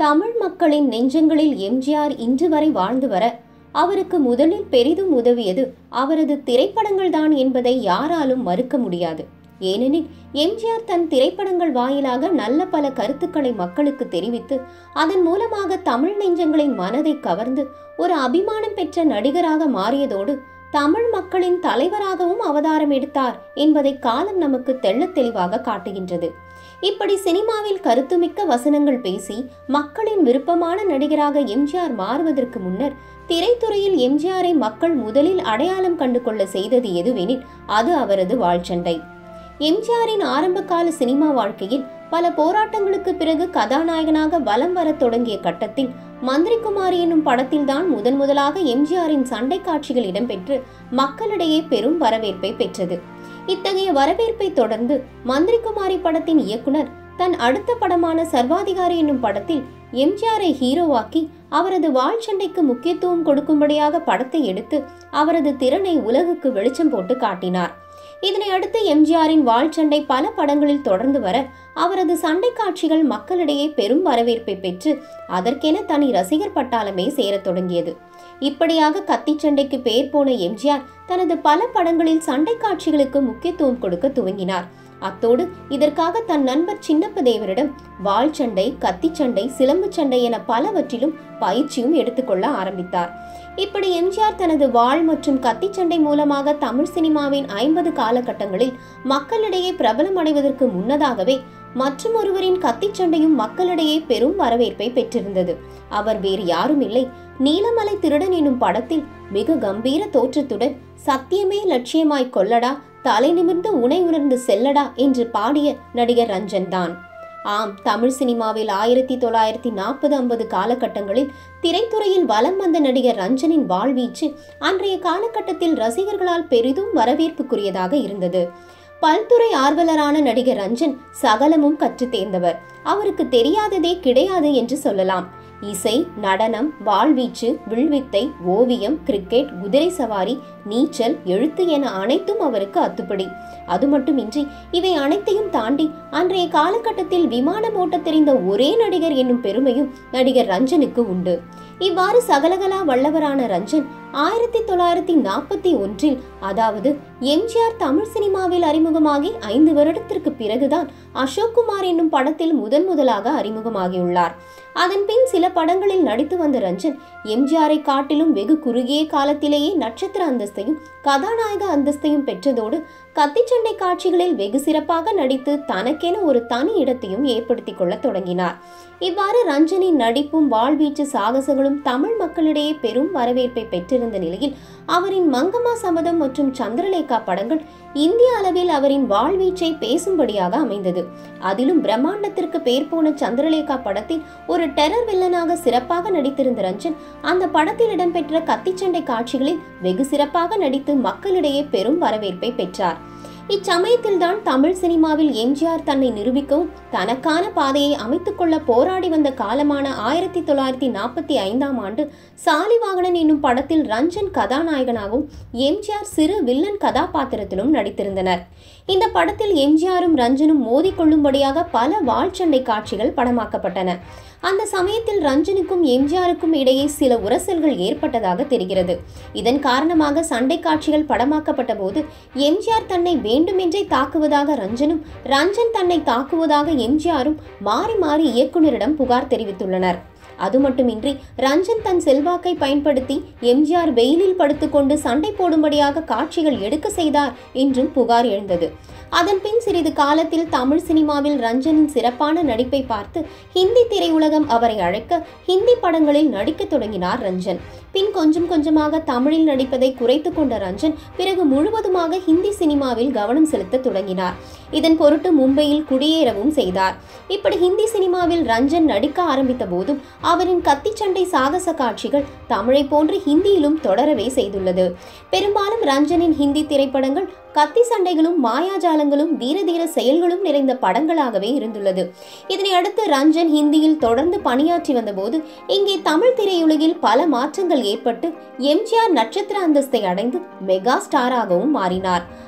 தமிழ் மக்களின் நெஞ்சங்களில் எம்ஜிஆர் இன்று வரை வாழ்ந்து வர அவருக்கு முதலில் பெரிதும் உதவியது அவரது திரைப்படங்கள் தான் என்பதை யாராலும் மறுக்க முடியாது ஏனெனில் எம்ஜிஆர் தன் திரைப்படங்கள் வாயிலாக நல்ல பல கருத்துக்களை மக்களுக்கு தெரிவித்து அதன் மூலமாக தமிழ் நெஞ்சங்களின் மனதை கவர்ந்து ஒரு அபிமானம் பெற்ற நடிகராக மாறியதோடு தமிழ் மக்களின் தலைவராகவும் அவதாரம் எடுத்தார் என்பதை காலம் நமக்கு தெள்ளத் தெளிவாக காட்டுகின்றது இப்படி சினிமாவில் கருத்துமிக்க வசனங்கள் பேசி மக்களின் விருப்பமான நடிகராக எம்ஜிஆர் மாறுவதற்கு முன்னர் திரைத்துறையில் எம்ஜிஆரை மக்கள் முதலில் அடையாளம் கண்டு கொள்ள செய்தது எதுவெனில் அது அவரது வாழ்ச்சண்டை எம்ஜிஆரின் ஆரம்பகால சினிமா வாழ்க்கையில் பல போராட்டங்களுக்கு பிறகு கதாநாயகனாக வலம் வரத் தொடங்கிய கட்டத்தில் மந்திரிகுமாரி என்னும் படத்தில்தான் முதன் முதலாக எம்ஜிஆரின் சண்டை காட்சிகள் இடம்பெற்று மக்களிடையே பெரும் வரவேற்பை பெற்றது இத்தகைய வரவேற்பை தொடர்ந்து மந்திரிகுமாரி படத்தின் இயக்குனர் தன் அடுத்த படமான சர்வாதிகாரி என்னும் படத்தில் எம்ஜிஆரை ஹீரோவாக்கி அவரது வாழ்ச்சண்டைக்கு முக்கியத்துவம் கொடுக்கும்படியாக படத்தை எடுத்து அவரது திறனை உலகுக்கு வெளிச்சம் போட்டு காட்டினார் இதனை அடுத்து எம்ஜிஆரின் வாழ்ச்சண்டை பல படங்களில் தொடர்ந்து வர அவரது சண்டை காட்சிகள் மக்களிடையே பெரும் வரவேற்பை பெற்று அதற்கென தனி ரசிகர் பட்டாளமே சேரத் தொடங்கியது இப்படியாக கத்திச்சண்டைக்கு பெயர் போன எம்ஜிஆர் தனது பல படங்களில் சண்டை காட்சிகளுக்கு முக்கியத்துவம் கொடுக்க துவங்கினார் அத்தோடு இதற்காக தன் நண்பர் சின்னப்ப தேவரிடம் வாள் சண்டை கத்திச்சண்டை சிலம்பு சண்டை என பலவற்றிலும் பயிற்சியும் எடுத்துக்கொள்ள ஆரம்பித்தார் இப்படி எம்ஜிஆர் தனது வாள் மற்றும் கத்திச்சண்டை மூலமாக தமிழ் சினிமாவின் ஐம்பது காலகட்டங்களில் மக்களிடையே பிரபலம் அடைவதற்கு முன்னதாகவே மற்றும் ஒருவரின் கத்திச்சண்டையும் மக்களிடையே பெரும் வரவேற்பை பெற்றிருந்தது அவர் வேறு யாரும் இல்லை நீலமலை திருடன் எனும் படத்தில் மிக கம்பீர தோற்றத்துடன் சத்தியமே லட்சியமாய் கொல்லடா தலை நிமிர்ந்து உனை உணர்ந்து செல்லடா என்று பாடிய நடிகர் ரஞ்சன் தான் ஆம் தமிழ் சினிமாவில் ஆயிரத்தி தொள்ளாயிரத்தி நாற்பது ஐம்பது காலகட்டங்களில் திரைத்துறையில் வலம் வந்த நடிகர் ரஞ்சனின் வாழ்வீச்சு அன்றைய காலகட்டத்தில் ரசிகர்களால் பெரிதும் வரவேற்புக்குரியதாக இருந்தது பல்துறை ஆர்வலரான நடிகர் ரஞ்சன் சகலமும் கற்றுத் தேர்ந்தவர் அவருக்கு தெரியாததே கிடையாது என்று சொல்லலாம் இசை நடனம் வாழ்வீச்சு வில்வித்தை ஓவியம் கிரிக்கெட் குதிரை சவாரி நீச்சல் எழுத்து என அனைத்தும் அவருக்கு அத்துப்படி அது மட்டுமின்றி இவை அனைத்தையும் தாண்டி அன்றைய காலகட்டத்தில் விமானம் ஓட்டத் தெரிந்த ஒரே நடிகர் என்னும் பெருமையும் நடிகர் ரஞ்சனுக்கு உண்டு இவ்வாறு சகலகலா வல்லவரான ரஞ்சன் ஆயிரத்தி தொள்ளாயிரத்தி நாற்பத்தி ஒன்றில் அதாவது எம்ஜிஆர் தமிழ் சினிமாவில் அறிமுகமாகி ஐந்து வருடத்திற்கு பிறகுதான் அசோக் குமார் என்னும் படத்தில் முதன் முதலாக அறிமுகமாகியுள்ளார் அதன் பின் சில படங்களில் நடித்து வந்த ரஞ்சன் எம்ஜிஆரை காட்டிலும் வெகு குறுகிய காலத்திலேயே நட்சத்திர அந்தஸ்தையும் கதாநாயக அந்தஸ்தையும் பெற்றதோடு கத்திச்சண்டை காட்சிகளில் வெகு சிறப்பாக நடித்து தனக்கென ஒரு தனி இடத்தையும் ஏற்படுத்திக் கொள்ள தொடங்கினார் இவ்வாறு ரஞ்சனின் நடிப்பும் வாழ்வீச்சு சாகசங்களும் தமிழ் மக்களிடையே பெரும் வரவேற்பை பெற்றிருந்த நிலையில் அவரின் மங்கம்மா சபதம் மற்றும் சந்திரலேகா படங்கள் இந்திய அளவில் அவரின் வாழ்வீச்சை பேசும்படியாக அமைந்தது அதிலும் பிரம்மாண்டத்திற்கு பேர் போன சந்திரலேகா படத்தில் ஒரு டெரர் வில்லனாக சிறப்பாக நடித்திருந்த ரஞ்சன் அந்த படத்தில் இடம்பெற்ற கத்திச்சண்டை காட்சிகளில் வெகு சிறப்பாக நடித்து மக்களிடையே பெரும் வரவேற்பை பெற்றார் இச்சமயத்தில்தான் தமிழ் சினிமாவில் எம்ஜிஆர் தன்னை நிரூபிக்கவும் தனக்கான பாதையை அமைத்துக் கொள்ள போராடி வந்த காலமான ஆயிரத்தி தொள்ளாயிரத்தி நாற்பத்தி ஐந்தாம் ஆண்டு சாலிவாகனன் என்னும் படத்தில் ரஞ்சன் கதாநாயகனாகவும் எம்ஜிஆர் சிறு வில்லன் கதாபாத்திரத்திலும் நடித்திருந்தனர் இந்த படத்தில் எம்ஜிஆரும் ரஞ்சனும் மோதிக்கொள்ளும்படியாக பல வாழ்ச்சண்டை காட்சிகள் படமாக்கப்பட்டன அந்த சமயத்தில் ரஞ்சனுக்கும் எம்ஜிஆருக்கும் இடையே சில உரசல்கள் ஏற்பட்டதாக தெரிகிறது இதன் காரணமாக சண்டை காட்சிகள் படமாக்கப்பட்ட போது எம்ஜிஆர் தன்னை வேண்டுமென்றே தாக்குவதாக ரஞ்சனும் ரஞ்சன் தன்னை தாக்குவதாக எம்ஜிஆரும் மாறி மாறி இயக்குனரிடம் புகார் தெரிவித்துள்ளனர் அது மட்டுமின்றி ரஞ்சன் தன் செல்வாக்கை பயன்படுத்தி எம்ஜிஆர் வெயிலில் படுத்துக்கொண்டு சண்டை போடும்படியாக காட்சிகள் எடுக்க செய்தார் என்றும் புகார் எழுந்தது அதன் பின் சிறிது காலத்தில் தமிழ் சினிமாவில் ரஞ்சனின் சிறப்பான நடிப்பை பார்த்து ஹிந்தி திரையுலகம் அவரை அழைக்க ஹிந்தி படங்களில் நடிக்க தொடங்கினார் ரஞ்சன் பின் கொஞ்சம் கொஞ்சமாக தமிழில் நடிப்பதை குறைத்து கொண்ட ரஞ்சன் பிறகு முழுவதுமாக ஹிந்தி சினிமாவில் கவனம் செலுத்த தொடங்கினார் இதன் பொருட்டு மும்பையில் குடியேறவும் செய்தார் இப்படி ஹிந்தி சினிமாவில் ரஞ்சன் நடிக்க ஆரம்பித்த போதும் அவரின் கத்திச்சண்டை சாகச காட்சிகள் தமிழை போன்று ஹிந்தியிலும் தொடரவே செய்துள்ளது பெரும்பாலும் ரஞ்சனின் ஹிந்தி திரைப்படங்கள் கத்தி சண்டைகளும் மாயாஜாலங்களும் தீர தீர செயல்களும் நிறைந்த படங்களாகவே இருந்துள்ளது இதனை அடுத்து ரஞ்சன் ஹிந்தியில் தொடர்ந்து பணியாற்றி வந்தபோது இங்கே தமிழ் திரையுலகில் பல மாற்றங்கள் ஏற்பட்டு எம்ஜிஆர் நட்சத்திர அந்தஸ்தை அடைந்து மெகா ஸ்டாராகவும் மாறினார்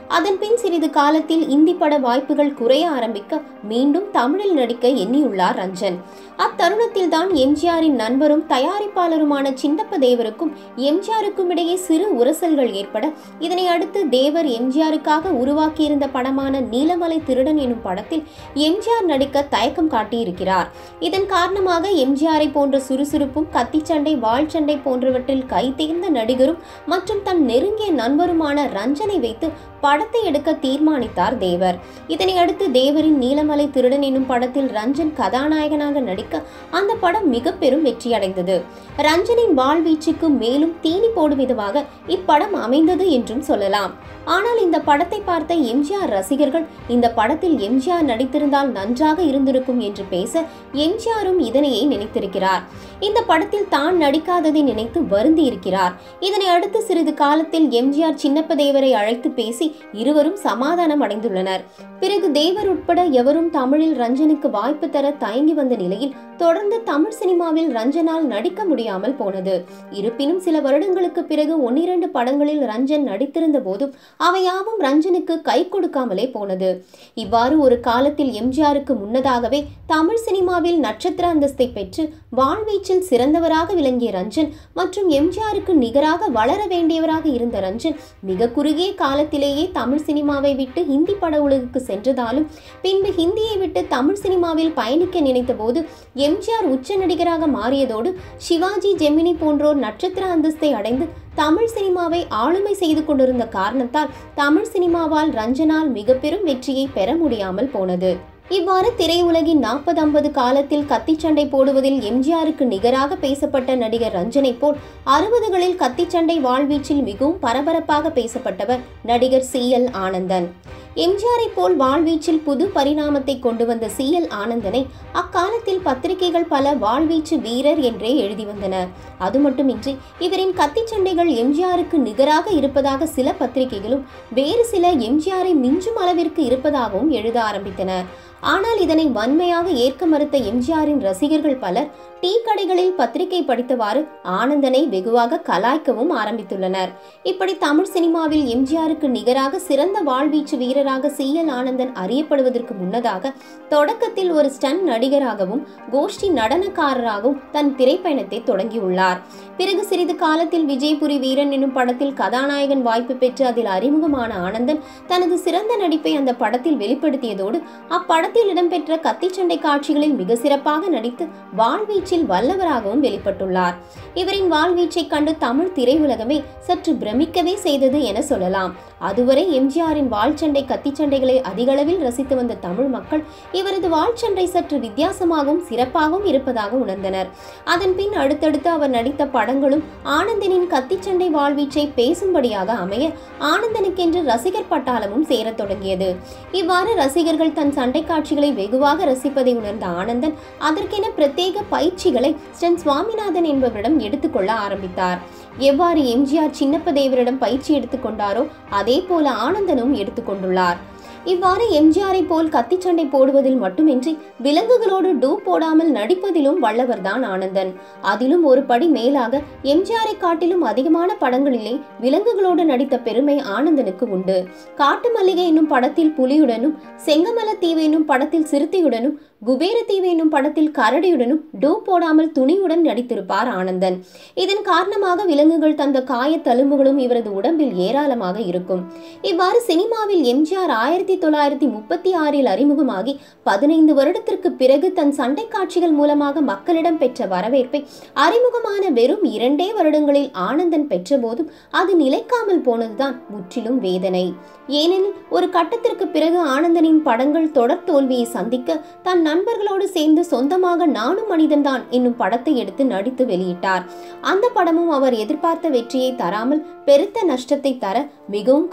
அதன் பின் சிறிது காலத்தில் இந்தி பட வாய்ப்புகள் குறைய ஆரம்பிக்க மீண்டும் தமிழில் நடிக்க எண்ணியுள்ளார் ரஞ்சன் அத்தருணத்தில் தான் எம்ஜிஆரின் நண்பரும் தயாரிப்பாளருமான சின்னப்ப தேவருக்கும் எம்ஜிஆருக்கும் இடையே சிறு உரசல்கள் ஏற்பட இதனை அடுத்து தேவர் எம்ஜிஆருக்காக உருவாக்கியிருந்த படமான நீலமலை திருடன் எனும் படத்தில் எம்ஜிஆர் நடிக்க தயக்கம் காட்டியிருக்கிறார் இதன் காரணமாக எம்ஜிஆரை போன்ற சுறுசுறுப்பும் கத்திச்சண்டை வாழ்ச்சண்டை போன்றவற்றில் கைதேர்ந்த நடிகரும் மற்றும் தன் நெருங்கிய நண்பருமான ரஞ்சனை வைத்து படத்தை எடுக்க தீர்மானித்தார் தேவர் இதனை அடுத்து தேவரின் நீலமலை திருடன் எனும் படத்தில் ரஞ்சன் கதாநாயகனாக நடிக்க அந்த படம் மிக பெரும் வெற்றியடைந்தது ரஞ்சனின் வாழ்வீச்சுக்கு மேலும் தீனி போடும் விதமாக இப்படம் அமைந்தது என்றும் சொல்லலாம் ஆனால் இந்த படத்தை பார்த்த எம்ஜிஆர் ரசிகர்கள் இந்த படத்தில் எம்ஜிஆர் நடித்திருந்தால் நன்றாக இருந்திருக்கும் என்று பேச எம்ஜிஆரும் இதனையே நினைத்திருக்கிறார் இந்த படத்தில் தான் நடிக்காததை நினைத்து வருந்தி இருக்கிறார் இதனை அடுத்து சிறிது காலத்தில் எம்ஜிஆர் சின்னப்ப தேவரை அழைத்து பேசி இருவரும் சமாதானம் அடைந்துள்ளனர் பிறகு தேவர் உட்பட எவரும் தமிழில் ரஞ்சனுக்கு வாய்ப்பு தர தயங்கி வந்த நிலையில் தொடர்ந்து தமிழ் சினிமாவில் ரஞ்சனால் நடிக்க முடியாமல் போனது இருப்பினும் சில வருடங்களுக்கு பிறகு ஒன்னிரண்டு படங்களில் ரஞ்சன் நடித்திருந்த போதும் அவையாவும் ரஞ்சனுக்கு கை கொடுக்காமலே போனது இவ்வாறு ஒரு காலத்தில் எம்ஜிஆருக்கு முன்னதாகவே தமிழ் சினிமாவில் நட்சத்திர அந்தஸ்தை பெற்று வாழ்வீச்சில் சிறந்தவராக விளங்கிய ரஞ்சன் மற்றும் எம்ஜிஆருக்கு நிகராக வளர வேண்டியவராக இருந்த ரஞ்சன் மிக குறுகிய காலத்திலேயே தமிழ் சினிமாவை விட்டு ஹிந்தி பட உலகுக்கு சென்றதாலும் பின்பு ஹிந்தியை விட்டு தமிழ் சினிமாவில் பயணிக்க நினைத்தபோது எம்ஜிஆர் உச்ச நடிகராக மாறியதோடு சிவாஜி ஜெமினி போன்றோர் நட்சத்திர அந்தஸ்தை அடைந்து தமிழ் சினிமாவை ஆளுமை செய்து கொண்டிருந்த காரணத்தால் தமிழ் சினிமாவால் ரஞ்சனால் மிக பெரும் வெற்றியை பெற முடியாமல் போனது இவ்வாறு திரையுலகின் நாற்பது ஐம்பது காலத்தில் கத்திச்சண்டை போடுவதில் எம்ஜிஆருக்கு நிகராக பேசப்பட்ட நடிகர் ரஞ்சனை போல் அறுபதுகளில் கத்திச்சண்டை வாழ்வீச்சில் மிகவும் பரபரப்பாக பேசப்பட்டவர் நடிகர் சி எல் ஆனந்தன் எம்ஜிஆரை போல் வாழ்வீச்சில் புது பரிணாமத்தை கொண்டு வந்த சி எல் ஆனந்தனை அக்காலத்தில் பத்திரிகைகள் பல வாழ்வீச்சு வீரர் என்றே எழுதி வந்தன அது மட்டுமின்றி இவரின் கத்திச்சண்டைகள் எம்ஜிஆருக்கு நிகராக இருப்பதாக சில பத்திரிகைகளும் வேறு சில எம்ஜிஆரை மிஞ்சும் அளவிற்கு இருப்பதாகவும் எழுத ஆரம்பித்தன ஆனால் இதனை வன்மையாக ஏற்க மறுத்த எம்ஜிஆரின் ரசிகர்கள் பலர் டீ கடைகளில் பத்திரிகை படித்தவாறு ஆனந்தனை வெகுவாக கலாய்க்கவும் ஆரம்பித்துள்ளனர் இப்படி தமிழ் சினிமாவில் எம்ஜிஆருக்கு நிகராக சிறந்த வாழ்வீச்சு வீரராக சி எல் ஆனந்தன் அறியப்படுவதற்கு முன்னதாக தொடக்கத்தில் ஒரு ஸ்டன் நடிகராகவும் கோஷ்டி நடனக்காரராகவும் தன் திரைப்பயணத்தை தொடங்கியுள்ளார் பிறகு சிறிது காலத்தில் விஜயபுரி வீரன் என்னும் படத்தில் கதாநாயகன் வாய்ப்பு பெற்று அதில் அறிமுகமான ஆனந்தன் தனது சிறந்த நடிப்பை அந்த படத்தில் வெளிப்படுத்தியதோடு அப்படத்தில் இடம்பெற்ற கத்திச்சண்டை காட்சிகளில் மிக சிறப்பாக நடித்து வாழ்வீச்சில் வல்லவராகவும் வெளிப்பட்டுள்ளார் இவரின் வாழ்வீச்சை கண்டு தமிழ் திரையுலகமே சற்று பிரமிக்கவே செய்தது என சொல்லலாம் அதுவரை எம்ஜிஆரின் வாழ்ச்சண்டை கத்திச்சண்டைகளை அதிகளவில் ரசித்து வந்த தமிழ் மக்கள் இவரது வாழ்ச்சண்டை சற்று வித்தியாசமாகவும் சிறப்பாகவும் இருப்பதாக உணர்ந்தனர் அதன் பின் அடுத்தடுத்து அவர் நடித்த படங்களும் ஆனந்தனின் கத்திச்சண்டை வாழ்வீச்சை பேசும்படியாக அமைய ஆனந்தனுக்கென்று ரசிகர் பட்டாளமும் சேரத் தொடங்கியது இவ்வாறு ரசிகர்கள் தன் சண்டை காட்சிகளை வெகுவாக ரசிப்பதை உணர்ந்த ஆனந்தன் அதற்கென பிரத்யேக பயிற்சிகளை ஸ்டன் சுவாமிநாதன் என்பவரிடம் எடுத்துக்கொள்ள ஆரம்பித்தார் எவ்வாறு எம்ஜிஆர் சின்னப்ப தேவரிடம் பயிற்சி எடுத்துக்கொண்டாரோ அதே போல ஆனந்தனும் எடுத்துக்கொண்டுள்ளார் இவ்வாறு எம்ஜிஆரை போல் கத்திச்சண்டை போடுவதில் மட்டுமின்றி விலங்குகளோடு டூ போடாமல் நடிப்பதிலும் வல்லவர்தான் ஆனந்தன் அதிலும் ஒரு படி மேலாக எம்ஜிஆரை காட்டிலும் அதிகமான படங்களிலே விலங்குகளோடு நடித்த பெருமை ஆனந்தனுக்கு உண்டு காட்டு மல்லிகை என்னும் படத்தில் புலியுடனும் செங்கமல தீவு என்னும் படத்தில் சிறுத்தையுடனும் குபேர தீவு என்னும் படத்தில் கரடியுடனும் டூ போடாமல் துணியுடன் நடித்திருப்பார் ஆனந்தன் இதன் காரணமாக விலங்குகள் தந்த காய தழும்புகளும் இவரது உடம்பில் ஏராளமாக இருக்கும் இவ்வாறு சினிமாவில் எம்ஜிஆர் ஆயிரத்தி தொள்ளாயிரத்தி முப்பத்தி ஆறில் அறிமுகமாகி பதினைந்து வருடத்திற்கு பிறகு தன் சண்டை காட்சிகள் மூலமாக மக்களிடம் பெற்ற வரவேற்பை அறிமுகமான வெறும் இரண்டே வருடங்களில் ஆனந்தன் பெற்றபோதும் அது நிலைக்காமல் போனதுதான் முற்றிலும் வேதனை ஏனெனில் ஒரு கட்டத்திற்கு பிறகு ஆனந்தனின் படங்கள் தொடர் தோல்வியை சந்திக்க தன் நண்பர்களோடு சேர்ந்து சொந்தமாக நானும் மனிதன்தான் என்னும் படத்தை எடுத்து நடித்து வெளியிட்டார் அந்த படமும் அவர் எதிர்பார்த்த வெற்றியை தராமல் பெருத்த நஷ்டத்தை தர மிகவும்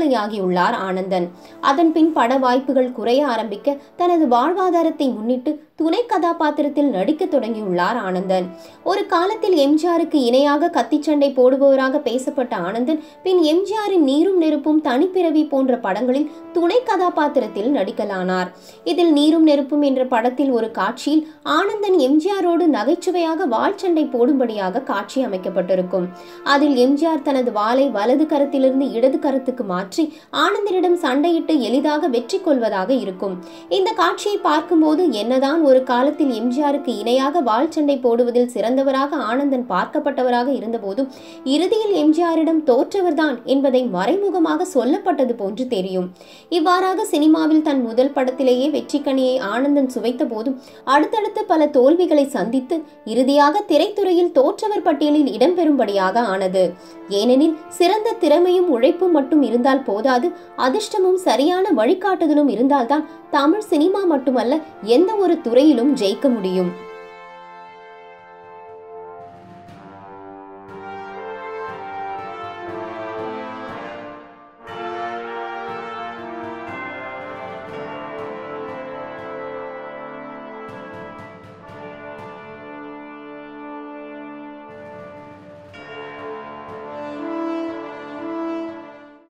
கடனாளியாகியுள்ளார் ஆனந்தன் அதன் பின் பட வாய்ப்புகள் குறைய ஆரம்பிக்க தனது வாழ்வாதாரத்தை முன்னிட்டு துணை கதாபாத்திரத்தில் நடிக்க தொடங்கியுள்ளார் ஆனந்தன் ஒரு காலத்தில் எம்ஜிஆருக்கு இணையாக கத்திச்சண்டை போடுபவராக பேசப்பட்ட ஆனந்தன் பின் எம்ஜிஆரின் நீரும் நெருப்பும் தனிப்பிறவி போன்ற படங்களில் துணை கதாபாத்திரத்தில் நடிக்கலானார் இதில் நீரும் நெருப்பும் என்ற படத்தில் ஒரு காட்சியில் ஆனந்தன் எம்ஜிஆரோடு நகைச்சுவையாக வாள் சண்டை போடும்படியாக காட்சி அமைக்கப்பட்டிருக்கும் அதில் எம்ஜிஆர் தனது வாளை வலது கரத்திலிருந்து இடது கரத்துக்கு மாற்றி ஆனந்தனிடம் சண்டையிட்டு எளிதாக வெற்றி கொள்வதாக இருக்கும் இந்த காட்சியை பார்க்கும்போது என்னதான் ஒரு காலத்தில் எம்ஜிஆருக்கு இணையாக வாள் சண்டை போடுவதில் சிறந்தவராக ஆனந்தன் பார்க்கப்பட்டவராக இருந்தபோதும் இறுதியில் எம்ஜிஆரிடம் தோற்றவர்தான் என்பதை மறைமுகமாக சொல்லப்பட்டது போன்று தெரியும் இவ்வாறாக சினிமாவில் தன் முதல் படத்திலேயே வெற்றிக்கனியை ஆனந்தன் சுவைத்த போதும் அடுத்தடுத்து பல தோல்விகளை சந்தித்து இறுதியாக திரைத்துறையில் தோற்றவர் பட்டியலில் இடம்பெறும்படியாக ஆனது ஏனெனில் சிறந்த திறமையும் உழைப்பும் மட்டும் இருந்தால் போதாது அதிர்ஷ்டமும் சரியான வழிகாட்டுதலும் இருந்தால்தான் தமிழ் சினிமா மட்டுமல்ல எந்த ஒரு துறையிலும் ஜெயிக்க முடியும்